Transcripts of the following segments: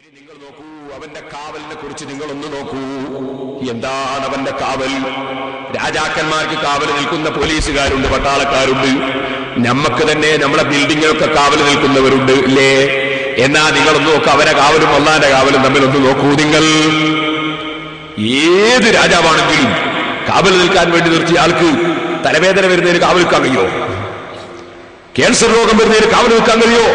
ഇനി നിങ്ങൾ നോക്കൂ അവന്റെ കാവലിനെ കുറിച്ച് നിങ്ങൾ ഒന്ന് നോക്കൂ എന്താണ് അവന്റെ കാവൽ രാജാക്കന്മാർക്ക് കാവൽ നിൽക്കുന്ന പോലീസുകാരുണ്ട് പട്ടാളക്കാരുണ്ട് നമ്മക്ക് തന്നെ നമ്മളെ ബിൽഡിങ്ങിലൊക്കെ കാവൽ നിൽക്കുന്നവരുണ്ട് ഇല്ലേ എന്നാ നിങ്ങളൊന്ന് നോക്കൂ അവരെ കാവലും ഒന്നാന്റെ കാവലും തമ്മിലൊന്ന് നോക്കൂ നിങ്ങൾ ഏത് രാജാവാണെങ്കിലും കാവൽ നിൽക്കാൻ വേണ്ടി നിർത്തിയ ആൾക്ക് തലവേദന വരുന്നതിന് കാവൽ നിൽക്കാൻ കഴിയോ ക്യാൻസർ രോഗം വരുന്നതിന് കാവൽ നിൽക്കാൻ കഴിയോ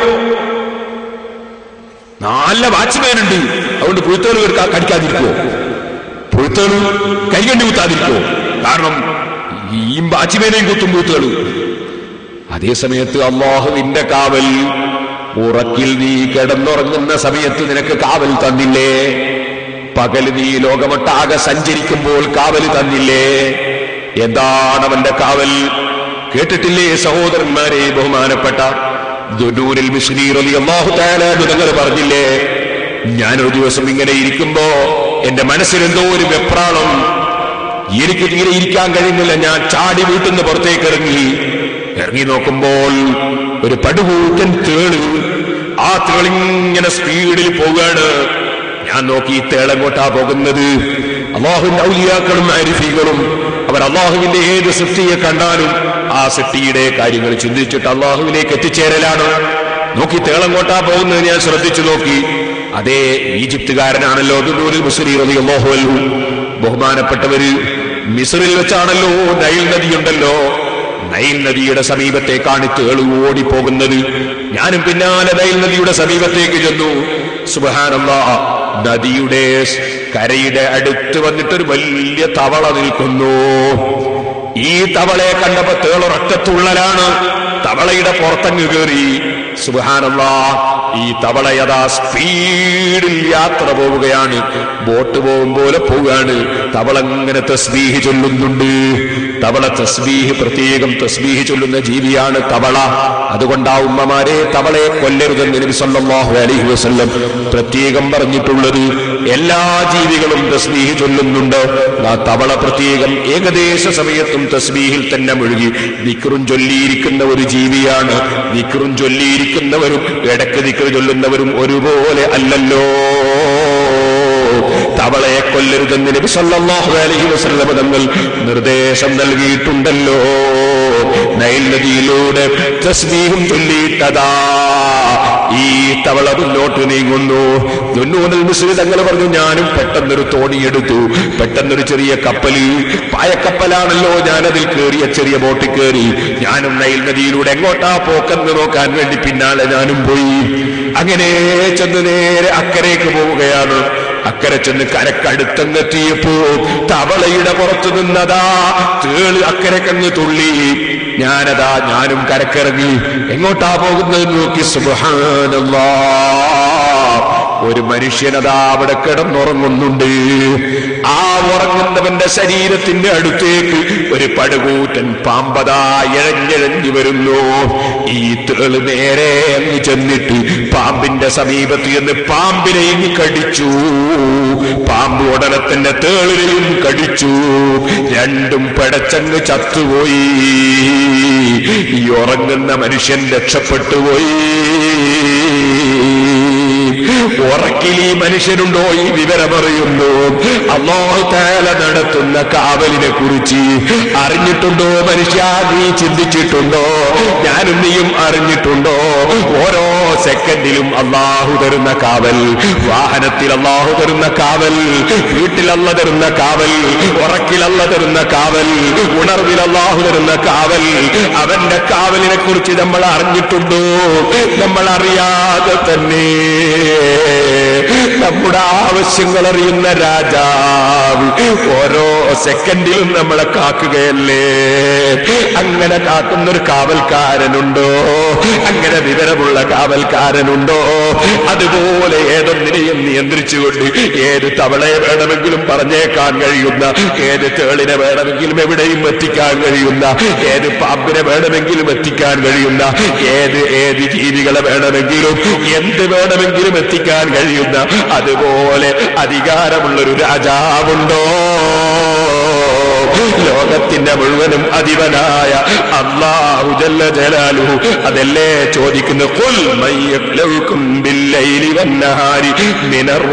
നല്ല വാച്ച്മാൻ ഉണ്ട് അതുകൊണ്ട് പുഴുത്തേള് എടുക്കാൻ കടിക്കാതിരിക്കോ പുഴുത്തേള് കൈകണ്ടി കുത്താതിരിക്കോ കാരണം ഈ വാച്ച്മാനെയും കുത്തും പുഴുത്തേള് അതേ സമയത്ത് അള്ളാഹുവിന്റെ കാവൽ ഉറക്കിൽ നീ കിടന്നുറങ്ങുന്ന സമയത്ത് നിനക്ക് കാവൽ തന്നില്ലേ പകൽ നീ ലോകമൊട്ടാകെ സഞ്ചരിക്കുമ്പോൾ കാവൽ തന്നില്ലേ എന്താണ് അവന്റെ കാവൽ കേട്ടിട്ടില്ലേ സഹോദരന്മാരെ ബഹുമാനപ്പെട്ട ദുനൂരിൽ മിസ്രി റളിയല്ലാഹു തആല അൻഹു തങ്ങൾ പറഞ്ഞില്ലേ ഞാനൊരു ദിവസം ഇങ്ങനെ ഇരിക്കുമ്പോ എന്റെ മനസ്സിൽ എന്തോ ഒരു വെപ്രാളം എനിക്ക് തീരെ ഇരിക്കാൻ കഴിയുന്നില്ല ഞാൻ ചാടി വീട്ടിൽ നിന്ന് പുറത്തേക്ക് ഇറങ്ങി ഇറങ്ങി നോക്കുമ്പോൾ ഒരു പടുകൂറ്റൻ തേള് ആ തേളിങ്ങനെ സ്പീഡിൽ പോവുകയാണ് ഞാൻ നോക്കി ഈ തേളെങ്ങോട്ടാ പോകുന്നത് അള്ളാഹുവിന്റെ ഔലിയാക്കളും അരിഫികളും അവർ അള്ളാഹുവിന്റെ ഏത് സൃഷ്ടിയെ കണ്ടാലും ആ സൃഷ്ടിയുടെ കാര്യങ്ങൾ ചിന്തിച്ചിട്ട് അള്ളാഹുവിലേക്ക് എത്തിച്ചേരലാണ് നോക്കി തേളെങ്ങോട്ടാ പോകുന്നത് ഞാൻ ശ്രദ്ധിച്ചു നോക്കി അതേ ഈജിപ്തുകാരനാണല്ലോ ദുനൂരിൽ മുസ്ലിം റളിയല്ലാഹു അൻഹു ബഹുമാനപ്പെട്ടവര് മിസ്രിൽ വെച്ചാണല്ലോ നൈൽ നദിയുണ്ടല്ലോ നൈൽ നദിയുടെ സമീപത്തേക്കാണ് തേള് ഓടിപ്പോകുന്നത് ഞാനും പിന്നാലെ നൈൽ നദിയുടെ സമീപത്തേക്ക് ചെന്നു സുബഹാനല്ലാ നദിയുടെ കരയുടെ അടുത്ത് വന്നിട്ടൊരു വലിയ തവള നിൽക്കുന്നു ഈ തവളയെ കണ്ടപ്പോ തേളൊരൊറ്റത്തുള്ളലാണ് തവളയുടെ പുറത്തങ്ങ് കയറി സുബഹാനല്ലാ ഈ തവള യഥാ സ്പീഡിൽ യാത്ര പോവുകയാണ് ബോട്ട് പോകും പോലെ പോവുകയാണ് തവള ഇങ്ങനെ തസ്ബീഹ് ചൊല്ലുന്നുണ്ട് തവള തസ്ബീഹ് പ്രത്യേകം തസ്ബീഹ് ചൊല്ലുന്ന ജീവിയാണ് തവള അതുകൊണ്ടാ ഉമ്മമാരെ തവളയെ കൊല്ലരുതെന്ന് നബി സല്ലല്ലാഹു അലൈഹി വസല്ലം പ്രത്യേകം പറഞ്ഞിട്ടുള്ളത് എല്ലാ ജീവികളും തസ്ബീഹ് ചൊല്ലുന്നുണ്ട് ആ തവള പ്രത്യേകം ഏകദേശ സമയത്തും തസ്ബീഹിൽ തന്നെ മുഴുകി നിക്റും ചൊല്ലിയിരിക്കുന്ന ഒരു ജീവിയാണ് നിക്റും ചൊല്ലിയിരിക്കുന്നവരും ഇടക്ക് നിക്റ് ചൊല്ലുന്നവരും ഒരുപോലെ അല്ലല്ലോ തവളയെ കൊല്ലരുതെന്ന് നബി സല്ലല്ലാഹു അലൈഹി വസല്ലം തങ്ങൾ നിർദ്ദേശം നൽകിയിട്ടുണ്ടല്ലോ നൈൽ നദിയിലൂടെ തസ്ബീഹും ചൊല്ലിയിട്ടതാ ഈ തവള മുന്നോട്ട് നീങ്ങുന്നു ദുന്നൂനൽ മുസ്ലിം തങ്ങൾ പറഞ്ഞു ഞാനും പെട്ടെന്നൊരു തോണിയെടുത്തു പെട്ടെന്നൊരു ചെറിയ കപ്പല് പായക്കപ്പലാണല്ലോ ഞാനതിൽ കയറിയ ചെറിയ ബോട്ടിൽ കയറി ഞാനും നൈൽ നദിയിലൂടെ എങ്ങോട്ടാ പോക്കെന്ന് നോക്കാൻ വേണ്ടി പിന്നാലെ ഞാനും പോയി അങ്ങനെ ചെന്ന് നേരെ അക്കരയ്ക്ക് പോവുകയാണ് അക്കരെ ചെന്ന് കരക്കടുത്തെന്നെത്തിയപ്പോ തവളയുടെ പുറത്തു നിന്നതാ തേള് അക്കരക്കങ്ങ് തുള്ളി ഞാനതാ ഞാനും കരക്കിറങ്ങി എങ്ങോട്ടാ പോകുന്നത് നോക്കി സുബഹാനല്ലാ ഒരു മനുഷ്യനതാ അവിടെ കിടന്നുറങ്ങുന്നുണ്ട് ആ ഉറങ്ങുന്നവന്റെ ശരീരത്തിന്റെ അടുത്തേക്ക് ഒരു പടുകൂറ്റൻ പാമ്പതാ ഇഴഞ്ഞിഴഞ്ഞു വരുന്നു ഈ തേള് നേരെ അങ്ങ് ചെന്നിട്ട് പാമ്പിന്റെ സമീപത്ത് ചെന്ന് പാമ്പിനെയും കടിച്ചു പാമ്പ് ഉടനെ തന്നെ തേളിനെയും കടിച്ചു രണ്ടും പടച്ചങ്ങ് ചത്തുപോയി ഈ ഉറങ്ങുന്ന മനുഷ്യൻ രക്ഷപ്പെട്ടുപോയി ഉറക്കിൽ ഈ മനുഷ്യനുണ്ടോ ഈ വിവരമറിയുന്നു അള്ളാഹു താല നടത്തുന്ന കാവലിനെ കുറിച്ച് അറിഞ്ഞിട്ടുണ്ടോ മനുഷ്യ നീ ചിന്തിച്ചിട്ടുണ്ടോ ഞാനും നീയും അറിഞ്ഞിട്ടുണ്ടോ ഓരോ സെക്കൻഡിലും അള്ളാഹു തരുന്ന കാവൽ വാഹനത്തിൽ അള്ളാഹു തരുന്ന കാവൽ വീട്ടിൽ അല്ല തരുന്ന കാവൽ ഉറക്കിൽ അല്ല തരുന്ന കാവൽ ഉണർവിൽ അള്ളാഹു തരുന്ന കാവൽ അവന്റെ കാവലിനെ കുറിച്ച് നമ്മൾ അറിഞ്ഞിട്ടുണ്ടോ നമ്മൾ അറിയാതെ തന്നെ നമ്മുടെ ആവശ്യങ്ങൾ അറിയുന്ന രാജാവ് ഓരോ സെക്കൻഡിലും നമ്മളെ കാക്കുകയല്ലേ അങ്ങനെ കാക്കുന്ന ഒരു കാവൽക്കാരനുണ്ടോ അങ്ങനെ വിവരമുള്ള കാവൽക്കാരനുണ്ടോ അതുപോലെ ഏതൊന്നിനെയും നിയന്ത്രിച്ചുകൊണ്ട് ഏത് തവളയെ വേണമെങ്കിലും പറഞ്ഞേക്കാൻ കഴിയുന്ന ഏത് തേളിനെ വേണമെങ്കിലും എവിടെയും എത്തിക്കാൻ കഴിയുന്ന ഏത് പാമ്പിനെ വേണമെങ്കിലും എത്തിക്കാൻ കഴിയുന്ന ഏത് ഏത് ജീവികളെ വേണമെങ്കിലും എന്ത് വേണമെങ്കിലും എത്തിക്കാൻ കഴിയുന്ന അതുപോലെ അധികാരമുള്ളൊരു രാജാവുണ്ടോ ലോകത്തിന്റെ മുഴുവനും അധിപനായ അള്ളാഹു ജല്ല ജലാലുഹു അതല്ലേ ചോദിക്കുന്നു ഖുൽ മൻ യഖ്ലഉകും ബില്ലൈലി വന്നഹാരി മിനർ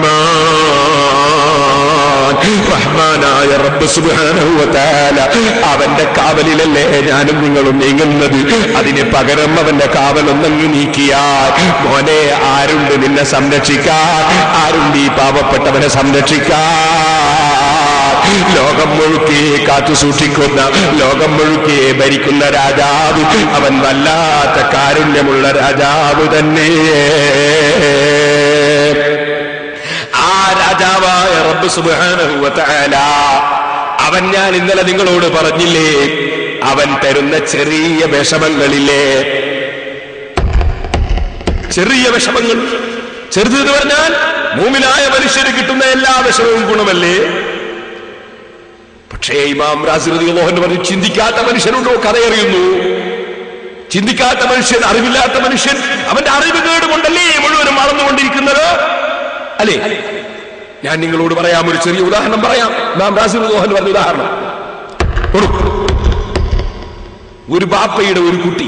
റഹ്മാൻ റഹ്മാനായ റബ്ബ് സുബ്ഹാനഹു വതആല അവന്റെ കാവലിലല്ലേ ഞാനും നിങ്ങളും നീങ്ങുന്നത് അതിന് പകരം അവന്റെ കാവലൊന്നങ്ങ് നീക്കിയാൽ മോനെ ആരുണ്ട് നിന്നെ സംരക്ഷിക്കാൻ ആരുണ്ട് ഈ പാവപ്പെട്ടവനെ സംരക്ഷിക്കാൻ ലോകം മുഴുക്കി കാത്തു സൂക്ഷിക്കുന്ന ലോകം മുഴുക്കി ഭരിക്കുന്ന രാജാവ് അവൻ വല്ലാത്ത കാരുണ്യമുള്ള രാജാവ് തന്നെ ആ രാജാവായ റബ്ബ് സുബ്ഹാനഹു വതആല അവൻ ഞാൻ ഇന്നലെ നിങ്ങളോട് പറഞ്ഞില്ലേ അവൻ തരുന്ന ചെറിയ വിഷമങ്ങളില്ലേ ചെറിയ വിഷമങ്ങൾ ചെറുത് എന്ന് പറഞ്ഞാൽ മൂമിനായ മനുഷ്യന് കിട്ടുന്ന എല്ലാ വിഷമവും ഗുണമല്ലേ പക്ഷേ ഇമാം റാസിറതി മോഹൻ പറഞ്ഞു ചിന്തിക്കാത്ത മനുഷ്യനുണ്ടോ കഥയറിയുന്നു ചിന്തിക്കാത്ത മനുഷ്യൻ അറിവില്ലാത്ത മനുഷ്യൻ അവന്റെ അറിവ് കേടുകൊണ്ടല്ലേ മുഴുവനും വളർന്നുകൊണ്ടിരിക്കുന്നത് അല്ലേ ഞാൻ നിങ്ങളോട് പറയാം ഒരു ചെറിയ ഉദാഹരണം പറയാം ഇമാം റാസിറതി മോഹൻ പറഞ്ഞ ഉദാഹരണം കൊടുക്കും ഒരു ബാപ്പയുടെ ഒരു കുട്ടി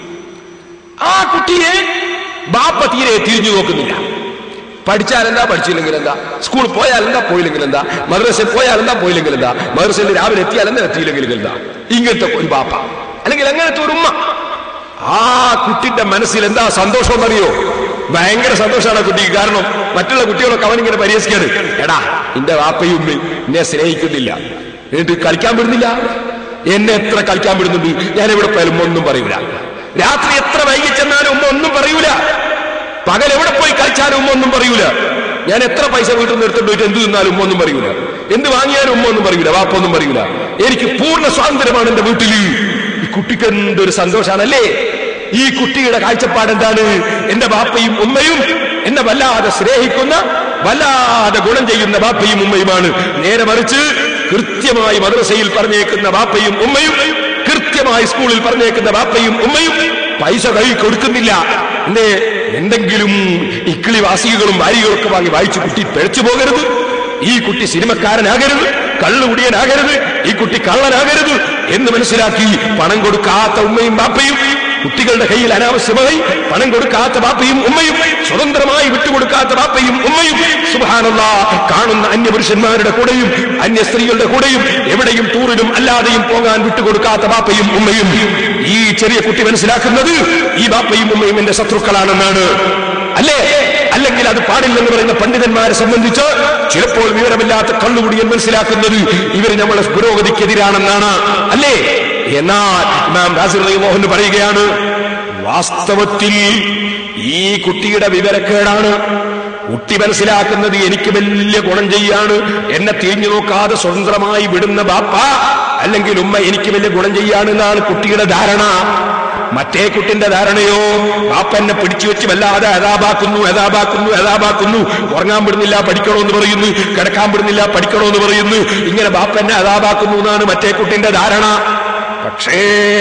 ആ കുട്ടിയെ ബാപ്പ തീരെ തിരിഞ്ഞു നോക്കുന്നില്ല പഠിച്ചാൽ എന്താ പഠിച്ചില്ലെങ്കിൽ എന്താ സ്കൂളിൽ പോയാൽ എന്താ പോയില്ലെങ്കിൽ എന്താ മദ്രസയിൽ പോയാൽ എന്താ പോയില്ലെങ്കിൽ എന്താ മദ്രസയിൽ രാവിലെ എത്തിയാൽ എന്താ എത്തിയില്ലെങ്കിൽ എന്താ ഇങ്ങനത്തെ ഒരു ബാപ്പ അല്ലെങ്കിൽ അങ്ങനത്തെ ഒരു ഉമ്മ ആ കുട്ടിന്റെ മനസ്സിൽ എന്താ സന്തോഷം എന്നറിയോ ഭയങ്കര സന്തോഷമാണ് ആ കുട്ടിക്ക് കാരണം മറ്റുള്ള കുട്ടികളൊക്കെ അവനിങ്ങനെ പരിഹസിക്കാണ് എടാ എന്റെ വാപ്പയും ഉമ്മയും എന്നെ സ്നേഹിക്കുന്നില്ല എന്നിട്ട് കളിക്കാൻ വിടുന്നില്ല എന്നെ എത്ര കളിക്കാൻ വിടുന്നുണ്ട് ഞാൻ എവിടെ പോയാലും ഒന്നും പറയൂല രാത്രി എത്ര വൈകി ചെന്നാലും ഉമ്മ ഒന്നും പറയൂല പകൽ എവിടെ പോയി കളിച്ചാലും ഉമ്മ ഒന്നും പറയൂല ഞാൻ എത്ര പൈസ വീട്ടിൽ നിന്ന് എടുത്തിട്ട് പോയിട്ട് എന്ത് തിന്നാലും ഉമ്മ ഒന്നും പറയൂല എന്ത് വാങ്ങിയാലും ഉമ്മ ഒന്നും പറയൂല വാപ്പ ഒന്നും പറയൂല എനിക്ക് പൂർണ്ണ സ്വാതന്ത്ര്യമാണ് എന്റെ വീട്ടില് ഈ കുട്ടിക്ക് എന്തൊരു സന്തോഷാണല്ലേ ഈ കുട്ടിയുടെ കാഴ്ചപ്പാട് എന്താണ് എന്റെ ബാപ്പയും ഉമ്മയും എന്നെ വല്ലാതെ സ്നേഹിക്കുന്ന വല്ലാതെ ഗുണം ചെയ്യുന്ന ബാപ്പയും ഉമ്മയുമാണ് നേരെ മറിച്ച് കൃത്യമായി മദ്രസയിൽ പറഞ്ഞേക്കുന്ന ബാപ്പയും ഉമ്മയും കൃത്യമായി സ്കൂളിൽ പറഞ്ഞേക്കുന്ന ബാപ്പയും ഉമ്മയും പൈസ കൈ കൊടുക്കുന്നില്ല എന്തേ എന്തെങ്കിലും ഇക്കിളി വാസികകളും വാരികളൊക്കെ വാങ്ങി വായിച്ചു കുട്ടി പിഴച്ചു പോകരുത് ഈ കുട്ടി സിനിമക്കാരനാകരുത് കള്ളുകുടിയനാകരുത് ഈ കുട്ടി കള്ളനാകരുത് എന്ന് മനസ്സിലാക്കി പണം കൊടുക്കാത്ത ഉമ്മയും ബാപ്പയും കുട്ടികളുടെ കയ്യിൽ അനാവശ്യമായി പണം കൊടുക്കാത്ത ബാപ്പയും ഉമ്മയും സ്വതന്ത്രമായി വിട്ടുകൊടുക്കാത്ത ബാപ്പയും ഉമ്മയും സുബാനുള്ള കാണുന്ന അന്യപുരുഷന്മാരുടെ കൂടെയും അന്യ സ്ത്രീകളുടെ കൂടെയും എവിടെയും ടൂറിനും അല്ലാതെയും പോകാൻ വിട്ടുകൊടുക്കാത്ത ബാപ്പയും ഉമ്മയും ഈ ചെറിയ കുട്ടി മനസ്സിലാക്കുന്നത് ഈ ബാപ്പയും ഉമ്മയും എന്റെ ശത്രുക്കളാണെന്നാണ് അല്ലേ അല്ലെങ്കിൽ അത് പാടില്ലെന്ന് പറയുന്ന പണ്ഡിതന്മാരെ സംബന്ധിച്ച് ചിലപ്പോൾ വിവരമില്ലാത്ത കള്ളുകുടിയൻ മനസ്സിലാക്കുന്നത് ഇവർ നമ്മളെ പുരോഗതിക്കെതിരാണെന്നാണ് അല്ലേ എന്നാൽ ഇമാം നാസിർ മോഹൻ പറയുകയാണ് വാസ്തവത്തിൽ ഈ കുട്ടിയുടെ വിവരക്കേടാണ് കുട്ടി മനസ്സിലാക്കുന്നത് എനിക്ക് വലിയ ഗുണം ചെയ്യാണ് എന്നെ തിരിഞ്ഞു നോക്കാതെ സ്വതന്ത്രമായി വിടുന്ന ബാപ്പ അല്ലെങ്കിൽ ഉമ്മ എനിക്ക് വലിയ ഗുണം ചെയ്യാണെന്നാണ് കുട്ടിയുടെ ധാരണ മറ്റേ കുട്ടിന്റെ ധാരണയോ ബാപ്പ എന്നെ പിടിച്ചു വെച്ച് വല്ലാതെ അതാപാക്കുന്നു അതാപാക്കുന്നു അതാപാക്കുന്നു ഉറങ്ങാൻ വിടുന്നില്ല പഠിക്കണമെന്ന് പറയുന്നു കിടക്കാൻ വിടുന്നില്ല പഠിക്കണമെന്ന് പറയുന്നു ഇങ്ങനെ ബാപ്പ എന്നെ അതാപാക്കുന്നു എന്നാണ് മറ്റേ കുട്ടിന്റെ ധാരണ പക്ഷേ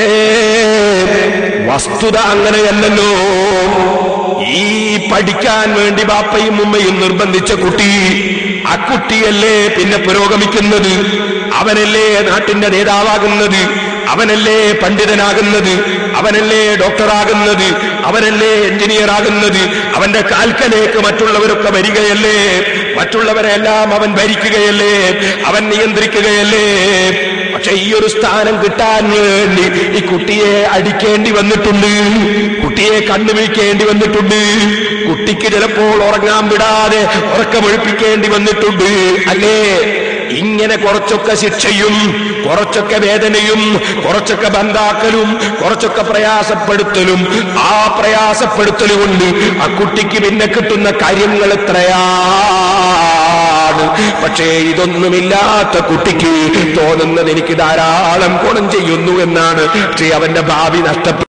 വസ്തുത അങ്ങനെയല്ലല്ലോ ഈ പഠിക്കാൻ വേണ്ടി ബാപ്പയും ഉമ്മയും നിർബന്ധിച്ച കുട്ടി ആ കുട്ടിയല്ലേ പിന്നെ പുരോഗമിക്കുന്നത് അവനല്ലേ നാട്ടിന്റെ നേതാവാകുന്നത് അവനല്ലേ പണ്ഡിതനാകുന്നത് അവനല്ലേ ഡോക്ടറാകുന്നത് അവനല്ലേ എഞ്ചിനീയർ ആകുന്നത് അവന്റെ കാൽക്കലേക്ക് മറ്റുള്ളവരൊക്കെ വരികയല്ലേ മറ്റുള്ളവരെല്ലാം അവൻ ഭരിക്കുകയല്ലേ അവൻ നിയന്ത്രിക്കുകയല്ലേ പക്ഷെ ഈ ഒരു സ്ഥാനം കിട്ടാൻ വേണ്ടി ഈ കുട്ടിയെ അടിക്കേണ്ടി വന്നിട്ടുണ്ട് കുട്ടിയെ കണ്ണുമിഴിക്കേണ്ടി വന്നിട്ടുണ്ട് കുട്ടിക്ക് ചിലപ്പോൾ ഉറങ്ങാൻ വിടാതെ ഉറക്കമൊഴിപ്പിക്കേണ്ടി വന്നിട്ടുണ്ട് അല്ലേ ഇങ്ങനെ കുറച്ചൊക്കെ ശിക്ഷയും കുറച്ചൊക്കെ വേദനയും കുറച്ചൊക്കെ ബന്ധാക്കലും കുറച്ചൊക്കെ പ്രയാസപ്പെടുത്തലും ആ പ്രയാസപ്പെടുത്തലും കൊണ്ട് ആ കുട്ടിക്ക് പിന്നെ കിട്ടുന്ന കാര്യങ്ങൾ എത്രയാണ് പക്ഷേ ഇതൊന്നുമില്ലാത്ത കുട്ടിക്ക് തോന്നുന്നത് എനിക്ക് ധാരാളം ഗുണം ചെയ്യുന്നു എന്നാണ് പക്ഷേ അവന്റെ ഭാവി നഷ്ടപ്പെട്ടു